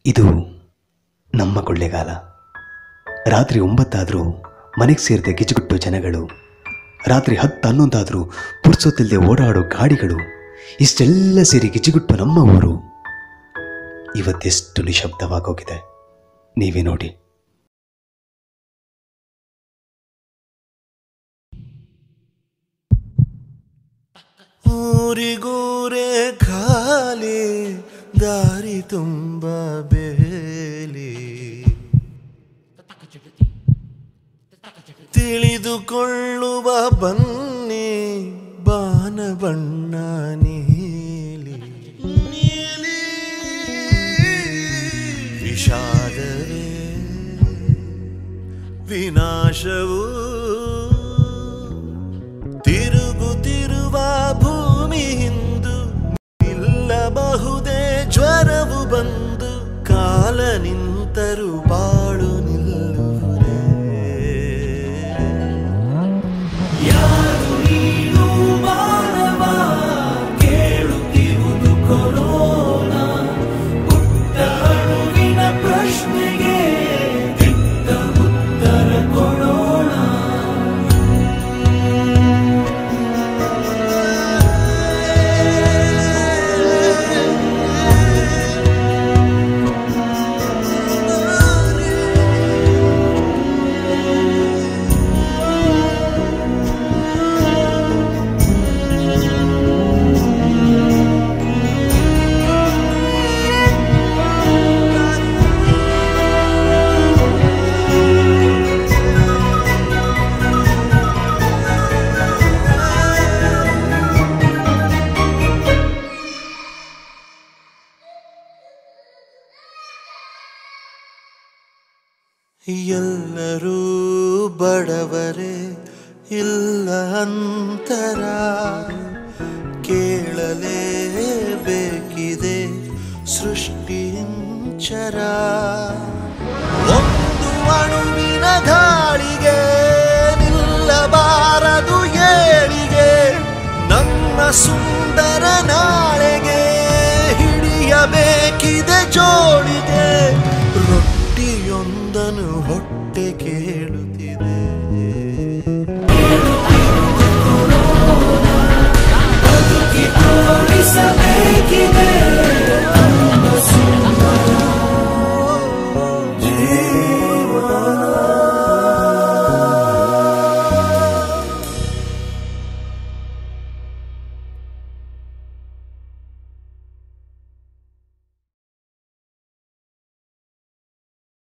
ಇದು ನಮ್ಮ ಕೊಳ್ಳೆಗಾಲ ರಾತ್ರಿ ಒಂಬತ್ತಾದರೂ ಮನೆಗೆ ಸೇರಿದ ಗಿಜುಗುಟ್ಟು ಜನಗಳು ರಾತ್ರಿ ಹತ್ತು ಹನ್ನೊಂದಾದರೂ ಪುರ್ಸೊತ್ತಿಲ್ಲದೆ ಓಡಾಡೋ ಗಾಡಿಗಳು ಇಷ್ಟೆಲ್ಲ ಸೇರಿ ಗಿಜುಗುಟ್ಟು ನಮ್ಮ ಊರು ಇವತ್ತೆಷ್ಟು ನಿಶಬ್ದವಾಗೋಗಿದೆ ನೀವೇ ನೋಡಿ ಊರಿಗೂರೇ ಖಾಲಿ ದಾರಿ ತುಂಬ ಬೇಲಿ ತಿಳಿದುಕೊಳ್ಳುವ ಬನ್ನಿ ಬಾನ ಬಣ್ಣ ನೀಲಿ ನೀಲಿ ವಿಷಾದವೇ ವಿನಾಶವು ತಿರುಗುತ್ತಿರುವ ಭೂಮಿ ಹಿಂದು ನಿಲ್ಲಬಹುದೇ ಜ್ವರವು ಬಂದು ಕಾಲ ನಿಂತರು ಬಾಳು ನಿಲ್ಲುವುದೇ ಯಾರು ನೀನು ಮಾನವ ಕೇಳುತ್ತಿರುವುದು ಕೊರೋನಾ ಪುಟ್ಟ ಅಣುವಿನ ಪ್ರಶ್ನೆಗೆ ದಿಟ್ಟ ಉತ್ತರ ಕೊಡೋಣ ಎಲ್ಲರೂ ಬಡವರೇ ಇಲ್ಲ ಅಂತರ ಕೇಳಲೇಬೇಕಿದೆ ಸೃಷ್ಟಿಂಚರ ಒಂದು ಅಣುವಿನ ಗಾಳಿಗೆ ನಿಲ್ಲಬಾರದು ಏಳಿಗೆ ನಮ್ಮ ಸುಂದರ ನಾಳೆಗೆ ಹಿಡಿಯಬೇಕಿದೆ ಜೋಳಿಗೆ ರೊಟ್ಟಿಯೊಂದನು ಹೊಟ್ಟೆ